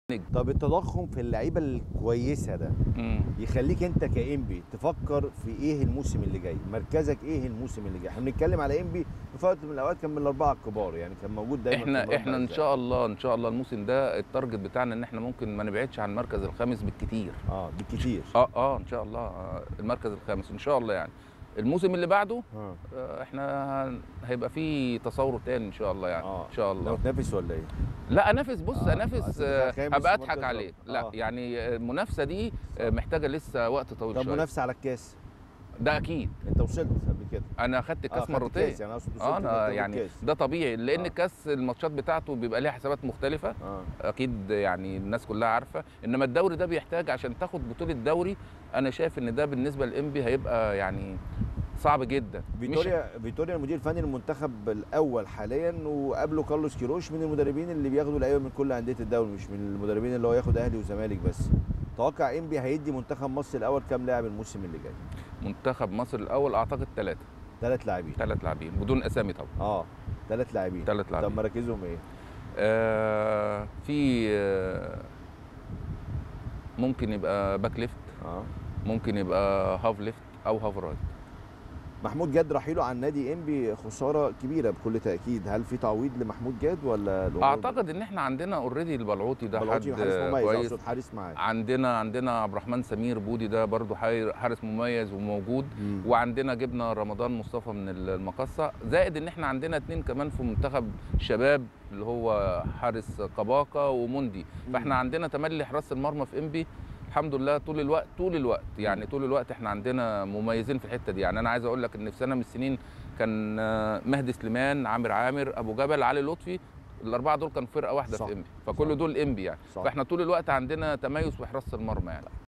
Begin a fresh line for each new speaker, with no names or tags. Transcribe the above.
طب التضخم في اللعيبه الكويسه ده
مم.
يخليك انت كانبي تفكر في ايه الموسم اللي جاي مركزك ايه الموسم اللي جاي احنا بنتكلم على انبي في وقت من الاوقات كان من الاربعه الكبار يعني كان موجود دايما في
احنا
المربع
احنا ان
الذهبي.
شاء الله ان شاء الله الموسم ده التارجت بتاعنا ان احنا ممكن ما نبعدش عن المركز الخامس بالكتير
اه بالكتير
اه اه ان شاء الله آه، المركز الخامس ان شاء الله يعني الموسم اللي بعده
اه
آه، احنا هن- هيبقى في تصور تاني ان شاء الله يعني
اه
ان شاء
لو
الله
تنافس ولا ايه
لا انافس بص
آه،
انافس
أصل
آه،
خامس
هبقى
مركز
اضحك عليه
رابع.
لا
آه.
يعني المنافسه دي آه، محتاجه لسه وقت طويل
طب
شويه
منافسه على الكاس
ده اكيد
انت وصلت قبل كده
انا خدت
آه،
الكاس
خدت
مرتين
الكاس، يعني اقصد وصلت
اه
إنك
انا
تاخد
يعني
الكاس.
ده طبيعي لان
آه.
الكاس الماتشات بتاعته بيبقى ليها حسابات مختلفه
اه
اكيد يعني الناس كلها عارفه انما الدوري ده بيحتاج عشان تاخد بطوله دوري انا شايف ان ده بالنسبه للانبي هيبقى يعني صعب جدا مش
فيتوريا فيتوريا المدير الفني للمنتخب الاول حاليا وقبله كارلوس كيروش من المدربين اللي بياخدوا لعيبه من كل انديه الدوري مش من المدربين اللي هو ياخد اهلي وزمالك بس توقع انبي هيدي منتخب مصر الاول كام لاعب الموسم اللي جاي
منتخب مصر الاول اعتقد ثلاثه
ثلاث لاعبين
ثلاث لاعبين بدون اسامي طبعا
اه ثلاث لاعبين
ثلاث
طب
لاعبين
مراكزهم ايه
آه في آه ممكن يبقى باك ليفت
اه
ممكن يبقى هاف ليفت او هاف رايت
محمود جاد رحيله عن نادي انبي خساره كبيره بكل تاكيد هل في تعويض لمحمود جاد ولا الأمور
اعتقد ان احنا عندنا اوريدي البلعوطي ده حد
بلعوتي حارس مميز
كويس
اقصد حارس معاه
عندنا عندنا عبد الرحمن سمير بودي ده برضو حي- حارس مميز وموجود
مم.
وعندنا جبنا رمضان مصطفى من المقصه زائد ان احنا عندنا اتنين كمان في منتخب شباب اللي هو حارس قباقه ومندي فاحنا عندنا تملي حراس المرمى في انبي الحمد لله طول الوقت طول الوقت يعني طول الوقت احنا عندنا مميزين في الحته دي يعني انا عايز اقول لك ان في سنه من السنين كان آه، مهدي سليمان عامر عامر ابو جبل علي لطفي الاربعه دول كانوا فرقه واحده
صح.
في انبي فكل
صح.
دول انبي يعني
صح.
فاحنا طول الوقت عندنا تميز في حراسه المرمى يعني